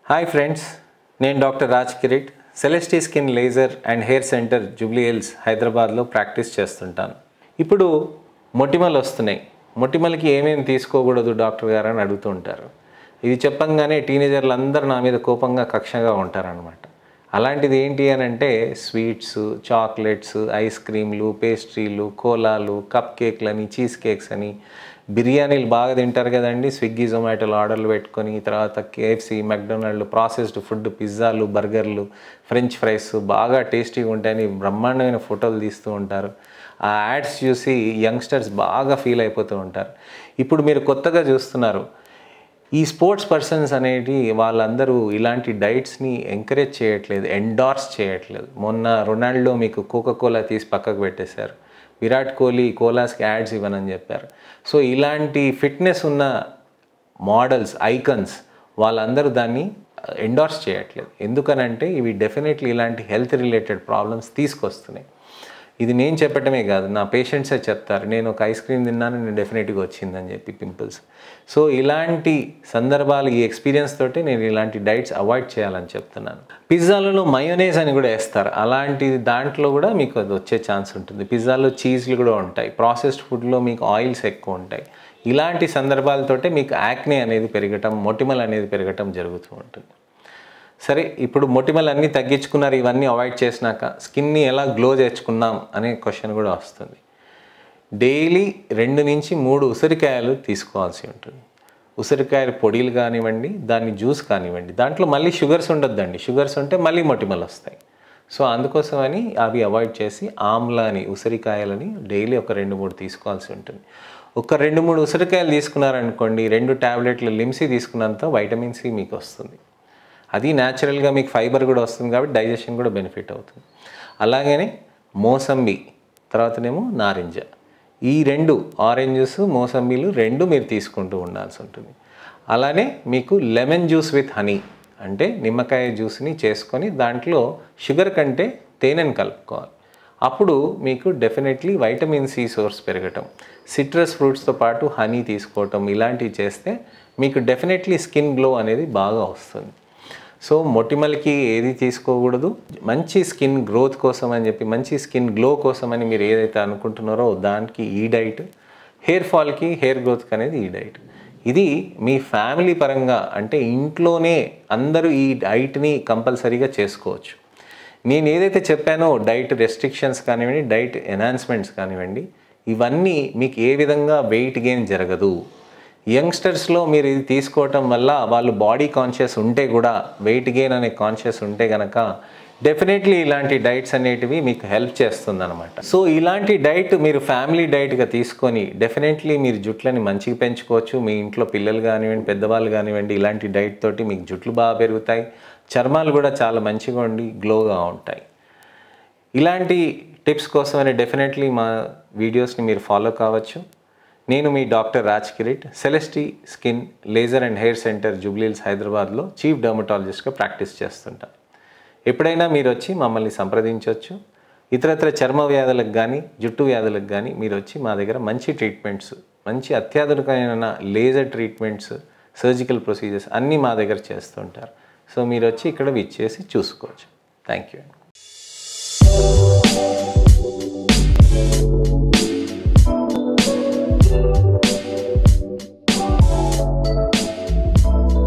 hi friends నేను doctor Raj Kireet Celestee skin laser and hair centre Jubilee Hills హైదరాబాద్లో practice చేస్తుంటాను ఇప్పుడు మొటిమలు వస్తున్నాయి మొటిమలకి ఏమేమి తీసుకోకూడదు డాక్టర్ గారు అని అడుగుతూ ఉంటారు ఇది చెప్పంగానే టీనేజర్లు అందరూ నా మీద కోపంగా కక్షగా ఉంటారనమాట అలాంటిది ఏంటి అని అంటే స్వీట్స్ చాక్లెట్స్ ఐస్ క్రీమ్లు పేస్ట్రీలు కోలాలు కప్ కేక్లని చీజ్ కేక్స్ అని బిర్యానీలు బాగా తింటారు కదండి స్విగ్గీ జొమాటోలో ఆర్డర్లు పెట్టుకొని తర్వాత కేఎఫ్సి మెక్డొనాల్డ్ ప్రాసెస్డ్ ఫుడ్ పిజ్జాలు బర్గర్లు ఫ్రెంచ్ ఫ్రైస్ బాగా టేస్టీగా ఉంటాయని బ్రహ్మాండమైన ఫోటోలు తీస్తూ ఉంటారు ఆ యాడ్స్ చూసి యంగ్స్టర్స్ బాగా ఫీల్ అయిపోతూ ఉంటారు ఇప్పుడు మీరు కొత్తగా చూస్తున్నారు ఈ స్పోర్ట్స్ పర్సన్స్ అనేటి వాళ్ళందరూ ఇలాంటి డైట్స్ని ఎంకరేజ్ చేయట్లేదు ఎండార్స్ చేయట్లేదు మొన్న రొనాల్డో మీకు కోకా కోలా తీసి పక్కకు పెట్టేశారు విరాట్ కోహ్లీ కోలాస్కి యాడ్స్ ఇవ్వనని చెప్పారు సో ఇలాంటి ఫిట్నెస్ ఉన్న మోడల్స్ ఐకన్స్ వాళ్ళందరూ దాన్ని ఎండార్స్ చేయట్లేదు ఎందుకనంటే ఇవి డెఫినెట్లీ ఇలాంటి హెల్త్ రిలేటెడ్ ప్రాబ్లమ్స్ తీసుకొస్తున్నాయి ఇది నేను చెప్పటమే కాదు నా పేషెంట్సే చెప్తారు నేను ఒక ఐస్ క్రీమ్ తిన్నాను నేను డెఫినెట్గా వచ్చిందని చెప్పి పింపుల్స్ సో ఇలాంటి సందర్భాలు ఈ ఎక్స్పీరియన్స్ తోటి నేను ఇలాంటి డైట్స్ అవాయిడ్ చేయాలని చెప్తున్నాను పిజ్జాలలో మయోనేజ్ అని కూడా వేస్తారు అలాంటి దాంట్లో కూడా మీకు అది వచ్చే ఛాన్స్ ఉంటుంది పిజ్జాలో చీజ్లు కూడా ఉంటాయి ప్రాసెస్డ్ ఫుడ్లో మీకు ఆయిల్స్ ఎక్కువ ఉంటాయి ఇలాంటి సందర్భాలతోటే మీకు యాక్నే అనేది పెరగటం మొటిమల్ అనేది పెరగటం జరుగుతూ ఉంటుంది సరే ఇప్పుడు మొటిమలు అన్నీ తగ్గించుకున్నారు ఇవన్నీ అవాయిడ్ చేసినాక స్కిన్ని ఎలా గ్లో తెచ్చుకున్నాం అనే క్వశ్చన్ కూడా వస్తుంది డైలీ రెండు నుంచి మూడు ఉసిరికాయలు తీసుకోవాల్సి ఉంటుంది ఉసిరికాయల పొడిలు కానివ్వండి దాన్ని జ్యూస్ కానివ్వండి దాంట్లో మళ్ళీ షుగర్స్ ఉండొద్దండి షుగర్స్ ఉంటే మళ్ళీ మొటిమలు వస్తాయి సో అందుకోసమని అవి అవాయిడ్ చేసి ఆమ్లాని ఉసిరికాయలని డైలీ ఒక రెండు మూడు తీసుకోవాల్సి ఉంటుంది ఒక రెండు మూడు ఉసిరికాయలు తీసుకున్నారనుకోండి రెండు ట్యాబ్లెట్లు లిమ్సీ తీసుకున్నంత వైటమిన్ సి మీకు వస్తుంది అది న్యాచురల్గా మీకు ఫైబర్ కూడా వస్తుంది కాబట్టి డైజెషన్ కూడా బెనిఫిట్ అవుతుంది అలాగనే మోసంబి తర్వాతనేమో నారింజ ఈ రెండు ఆరెంజెస్ మోసంబీలు రెండు మీరు తీసుకుంటూ ఉండాల్సి ఉంటుంది అలానే మీకు లెమన్ జ్యూస్ విత్ హనీ అంటే నిమ్మకాయ జ్యూస్ని చేసుకొని దాంట్లో షుగర్ కంటే తేనెను కలుపుకోవాలి అప్పుడు మీకు డెఫినెట్లీ వైటమిన్ సి సోర్స్ పెరగటం సిట్రస్ ఫ్రూట్స్తో పాటు హనీ తీసుకోవటం ఇలాంటివి చేస్తే మీకు డెఫినెట్లీ స్కిన్ గ్లో అనేది బాగా వస్తుంది సో మొటిమలకి ఏది తీసుకోకూడదు మంచి స్కిన్ గ్రోత్ కోసం అని చెప్పి మంచి స్కిన్ గ్లో కోసం అని మీరు ఏదైతే అనుకుంటున్నారో దానికి ఈ డైట్ హెయిర్ ఫాల్కి హెయిర్ గ్రోత్కి అనేది ఈ డైట్ ఇది మీ ఫ్యామిలీ పరంగా అంటే ఇంట్లోనే అందరూ ఈ డైట్ని కంపల్సరీగా చేసుకోవచ్చు నేను ఏదైతే చెప్పానో డైట్ రెస్ట్రిక్షన్స్ కానివ్వండి డైట్ ఎన్హాన్స్మెంట్స్ కానివ్వండి ఇవన్నీ మీకు ఏ విధంగా వెయిట్ గెయిన్ జరగదు యంగ్స్టర్స్లో మీరు ఇది తీసుకోవటం వల్ల వాళ్ళు బాడీ కాన్షియస్ ఉంటే కూడా వెయిట్ గెయిన్ అనే కాన్షియస్ ఉంటే కనుక డెఫినెట్లీ ఇలాంటి డైట్స్ అనేటివి మీకు హెల్ప్ చేస్తుంది అనమాట సో ఇలాంటి డైట్ మీరు ఫ్యామిలీ డైట్గా తీసుకొని డెఫినెట్లీ మీరు జుట్లని మంచిగా పెంచుకోవచ్చు మీ ఇంట్లో పిల్లలు కానివ్వండి పెద్దవాళ్ళు కానివ్వండి ఇలాంటి డైట్ తోటి మీకు జుట్లు బాగా పెరుగుతాయి చర్మాలు కూడా చాలా మంచిగా ఉండి గ్లోగా ఉంటాయి ఇలాంటి టిప్స్ కోసమని డెఫినెట్లీ మా వీడియోస్ని మీరు ఫాలో కావచ్చు నేను మీ doctor Raj Kireet Celestee skin laser and hair centre Jubilee Hills హైదరాబాద్లో చీఫ్ డర్మటాలజిస్ట్గా ప్రాక్టీస్ చేస్తుంటాను ఎప్పుడైనా మీరు వచ్చి మమ్మల్ని సంప్రదించవచ్చు ఇతరత్ర చర్మ వ్యాధులకు కానీ జుట్టు వ్యాధులకు కానీ మీరు వచ్చి మా దగ్గర మంచి ట్రీట్మెంట్స్ మంచి అత్యాధునికమైన లేజర్ ట్రీట్మెంట్స్ సర్జికల్ ప్రొసీజర్స్ అన్నీ మా దగ్గర చేస్తుంటారు సో మీరు వచ్చి ఇక్కడ విచ్చేసి చూసుకోవచ్చు థ్యాంక్ యూ